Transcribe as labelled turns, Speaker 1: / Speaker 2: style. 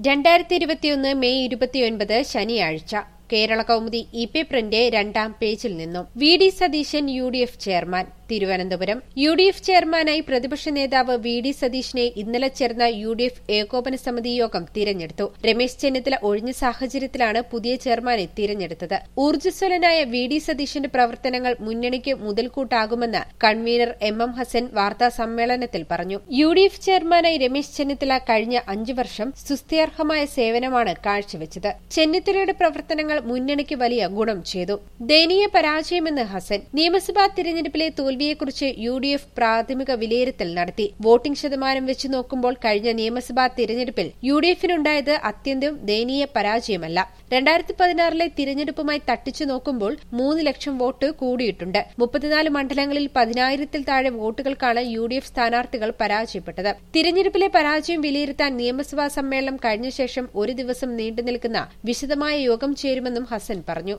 Speaker 1: രണ്ടായിരത്തി ഇരുപത്തിയൊന്ന് മെയ് ഇരുപത്തിയൊൻപത് ശനിയാഴ്ച കേരള കൗമുദി ഇ പേപ്പറിന്റെ രണ്ടാം പേജിൽ നിന്നും V D Satheesan U D F chairman Thiruvananthapuram U D F ചെയർമാനായി പ്രതിപക്ഷ നേതാവ് വി ഡി സതീഷിനെ ഇന്നലെ ചേർന്ന യു ഡി എഫ് ഏകോപന സമിതി യോഗം തിരഞ്ഞെടുത്തു രമേശ് ചെന്നിത്തല ഒഴിഞ്ഞ സാഹചര്യത്തിലാണ് പുതിയ ചെയർമാനെ തിരഞ്ഞെടുത്തത് ഊർജ്ജസ്വലനായ വി ഡി സതീഷിന്റെ പ്രവർത്തനങ്ങൾ മുന്നണിക്ക് മുതൽക്കൂട്ടാകുമെന്ന് കൺവീനർ എം എം ഹസൻ വാർത്താ സമ്മേളനത്തിൽ പറഞ്ഞു യു ഡി എഫ് ചെയർമാനായി രമേശ് ചെന്നിത്തല കഴിഞ്ഞ അഞ്ചു വർഷം സുസ്ഥിരമായ സേവനമാണ് കാഴ്ചവെച്ചത് ചെന്നിത്തലയുടെ പ്രവർത്തനങ്ങൾ മുന്നണിക്ക് വലിയ ഗുണം ചെയ്തു ദയനീയ പരാജയമെന്ന് ഹസൻ നിയമസഭാ തിരഞ്ഞെടുപ്പിലെ തോൽവിയെക്കുറിച്ച് യു ഡി എഫ് പ്രാഥമിക വിലയിരുത്തൽ നടത്തി വോട്ടിംഗ് ശതമാനം വെച്ച് നോക്കുമ്പോൾ കഴിഞ്ഞ നിയമസഭാ തിരഞ്ഞെടുപ്പിൽ യു ഡി എഫിനുണ്ടായത് അത്യന്തം ദയനീയ പരാജയമല്ല രണ്ടായിരത്തി പതിനാറിലെ തിരഞ്ഞെടുപ്പുമായി തട്ടിച്ചു നോക്കുമ്പോൾ മൂന്ന് ലക്ഷം വോട്ട് കൂടിയിട്ടുണ്ട് മുപ്പത്തിനാല് മണ്ഡലങ്ങളിൽ പതിനായിരത്തിൽ താഴെ വോട്ടുകൾക്കാണ് യു ഡി എഫ് സ്ഥാനാർത്ഥികൾ പരാജയപ്പെട്ടത് തിരഞ്ഞെടുപ്പിലെ പരാജയം വിലയിരുത്താൻ നിയമസഭാ സമ്മേളനം കഴിഞ്ഞ ശേഷം ഒരു ദിവസം നീണ്ടുനിൽക്കുന്ന വിശദമായ യോഗം ചേരുമെന്നും ഹസൻ പറഞ്ഞു